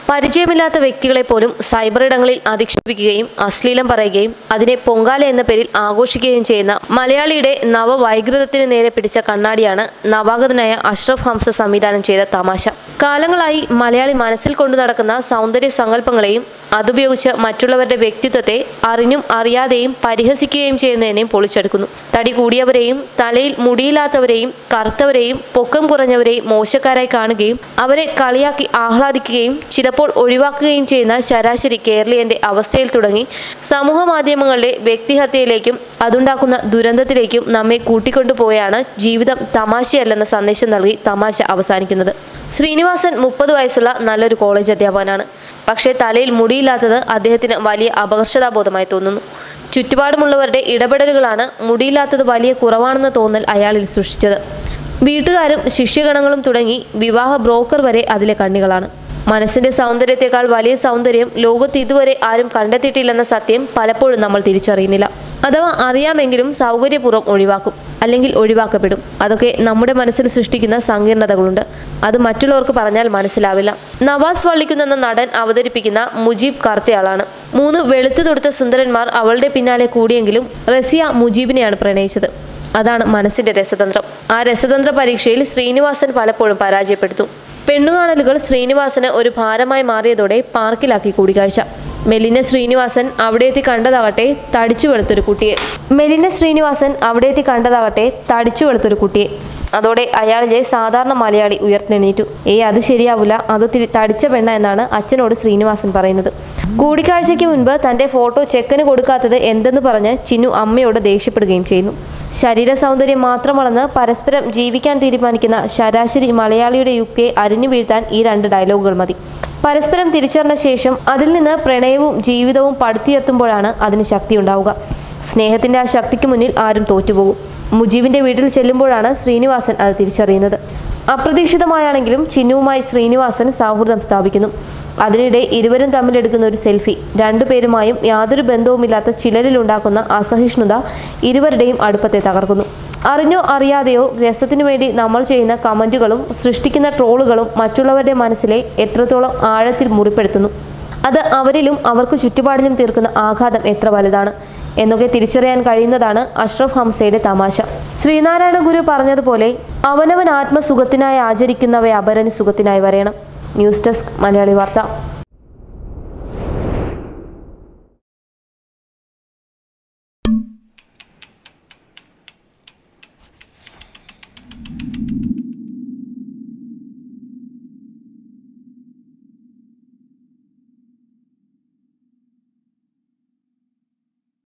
പരിചയമില്ലാത്ത വ്യക്തികളെ പോലും സൈബർ ഇടങ്ങളിൽ അധിക്ഷേപിക്കുകയും അശ്ലീലം പറയുകയും അതിനെ പൊങ്കാല എന്ന പേരിൽ ആഘോഷിക്കുകയും ചെയ്യുന്ന മലയാളിയുടെ നവവൈകൃതത്തിന് നേരെ പിടിച്ച കണ്ണാടിയാണ് നവാഗതനായ അഷ്റഫ് ഹംസ സംവിധാനം ചെയ്ത തമാശ കാലങ്ങളായി മലയാളി മനസ്സിൽ കൊണ്ടു നടക്കുന്ന സൗന്ദര്യ സങ്കല്പങ്ങളെയും അതുപയോഗിച്ച് മറ്റുള്ളവരുടെ വ്യക്തിത്വത്തെ അറിഞ്ഞും അറിയാതെയും പരിഹസിക്കുകയും ചെയ്യുന്നതിനെയും പൊളിച്ചെടുക്കുന്നു തടി കൂടിയവരെയും തലയിൽ മുടിയില്ലാത്തവരെയും കറുത്തവരെയും പൊക്കം കുറഞ്ഞവരെയും മോശക്കാരായി കാണുകയും അവരെ കളിയാക്കി ആഹ്ലാദിക്കുകയും ചിലപ്പോൾ ഒഴിവാക്കുകയും ചെയ്യുന്ന ശരാശരി കേരളീയന്റെ അവസ്ഥയിൽ തുടങ്ങി സമൂഹ മാധ്യമങ്ങളിലെ വ്യക്തിഹത്യയിലേക്കും അതുണ്ടാക്കുന്ന ദുരന്തത്തിലേക്കും നമ്മെ കൂട്ടിക്കൊണ്ടുപോയാണ് ജീവിതം തമാശയല്ലെന്ന സന്ദേശം നൽകി തമാശ അവസാനിക്കുന്നത് ശ്രീനിവാസൻ മുപ്പത് വയസ്സുള്ള നല്ലൊരു കോളേജ് അധ്യാപകനാണ് പക്ഷേ തലയിൽ മുടിയില്ലാത്തത് അദ്ദേഹത്തിന് വലിയ അപകർഷതാബോധമായി തോന്നുന്നു ചുറ്റുപാടുമുള്ളവരുടെ ഇടപെടലുകളാണ് മുടിയില്ലാത്തത് വലിയ കുറവാണെന്ന തോന്നൽ അയാളിൽ സൃഷ്ടിച്ചത് വീട്ടുകാരും ശിഷ്യഗണങ്ങളും തുടങ്ങി വിവാഹ ബ്രോക്കർ വരെ അതിലെ കണ്ണികളാണ് മനസ്സിന്റെ സൗന്ദര്യത്തെക്കാൾ വലിയ സൗന്ദര്യം ലോകത്ത് ഇതുവരെ ആരും കണ്ടെത്തിയിട്ടില്ലെന്ന സത്യം പലപ്പോഴും നമ്മൾ തിരിച്ചറിയുന്നില്ല അഥവാ അറിയാമെങ്കിലും സൗകര്യപൂർവ്വം ഒഴിവാക്കും അല്ലെങ്കിൽ ഒഴിവാക്കപ്പെടും അതൊക്കെ നമ്മുടെ മനസ്സിൽ സൃഷ്ടിക്കുന്ന സങ്കീർണതകളുണ്ട് അത് മറ്റുള്ളവർക്ക് പറഞ്ഞാൽ മനസ്സിലാവില്ല നവാസ് വള്ളിക്കുന്ന എന്ന നടൻ അവതരിപ്പിക്കുന്ന മുജീബ് കറുത്തയാളാണ് മൂന്ന് വെളുത്തു തൊടുത്ത സുന്ദരന്മാർ അവളുടെ പിന്നാലെ കൂടിയെങ്കിലും റസിയ മുജീബിനെയാണ് പ്രണയിച്ചത് അതാണ് മനസ്സിന്റെ രസതന്ത്രം ആ രസതന്ത്ര പരീക്ഷയിൽ ശ്രീനിവാസൻ പലപ്പോഴും പരാജയപ്പെടുത്തും പെണ്ണുകാണലുകൾ ശ്രീനിവാസന് ഒരു ഭാരമായി മാറിയതോടെ പാർക്കിലാക്കി കൂടിക്കാഴ്ച മെലിന ശ്രീനിവാസൻ അവിടെ എത്തി കണ്ടതാകട്ടെ തടിച്ചു വെളുത്തൊരു കുട്ടിയെ മെലിന ശ്രീനിവാസൻ അവിടെ എത്തി കണ്ടതാകട്ടെ തടിച്ചു വെളുത്തൊരു കുട്ടിയെ അതോടെ അയാളിലെ സാധാരണ മലയാളി ഉയർത്തെണീറ്റു ഏ അത് ശരിയാവില്ല അത് തിരി തടിച്ച പെണ്ണ എന്നാണ് അച്ഛനോട് ശ്രീനിവാസൻ പറയുന്നത് കൂടിക്കാഴ്ചയ്ക്ക് മുൻപ് തന്റെ ഫോട്ടോ ചെക്കന് കൊടുക്കാത്തത് എന്തെന്ന് പറഞ്ഞ് ചിന്നു അമ്മയോട് ദേഷ്യപ്പെടുകയും ചെയ്യുന്നു ശരീര സൗന്ദര്യം മാത്രമളന്ന് പരസ്പരം ജീവിക്കാൻ തീരുമാനിക്കുന്ന ശരാശരി മലയാളിയുടെ യുക്തിയെ അരിഞ്ഞു വീഴ്ത്താൻ ഈ രണ്ട് ഡയലോഗുകൾ മതി പരസ്പരം തിരിച്ചറിഞ്ഞ ശേഷം അതിൽ നിന്ന് പ്രണയവും ജീവിതവും പടുത്തുയർത്തുമ്പോഴാണ് അതിന് ശക്തി ഉണ്ടാവുക സ്നേഹത്തിന്റെ ആ ശക്തിക്ക് മുന്നിൽ ആരും തോറ്റുപോകും മുജീബിന്റെ വീട്ടിൽ ചെല്ലുമ്പോഴാണ് ശ്രീനിവാസൻ അത് തിരിച്ചറിയുന്നത് അപ്രതീക്ഷിതമായാണെങ്കിലും ചിന്നുവുമായി ശ്രീനിവാസൻ സൗഹൃദം സ്ഥാപിക്കുന്നു അതിനിടെ ഇരുവരും തമ്മിലെടുക്കുന്ന ഒരു സെൽഫി രണ്ടുപേരുമായും യാതൊരു ബന്ധവുമില്ലാത്ത ചിലരിലുണ്ടാക്കുന്ന അസഹിഷ്ണുത ഇരുവരുടെയും അടുപ്പത്തെ തകർക്കുന്നു അറിഞ്ഞോ അറിയാതെയോ രസത്തിനു വേണ്ടി നമ്മൾ ചെയ്യുന്ന കമന്റുകളും സൃഷ്ടിക്കുന്ന ട്രോളുകളും മറ്റുള്ളവരുടെ മനസ്സിലെ എത്രത്തോളം ആഴത്തിൽ മുറിപ്പെടുത്തുന്നു അത് അവരിലും അവർക്ക് ചുറ്റുപാടിലും തീർക്കുന്ന ആഘാതം എത്ര വലുതാണ് എന്നൊക്കെ തിരിച്ചറിയാൻ കഴിയുന്നതാണ് അഷ്റഫ് ഹംസയുടെ തമാശ ശ്രീനാരായണ ഗുരു പറഞ്ഞതുപോലെ അവനവൻ ആത്മസുഖത്തിനായി ആചരിക്കുന്നവയെ അപരന് സുഖത്തിനായി വരയണം ന്യൂസ് ഡെസ്ക് മലയാളി വാർത്ത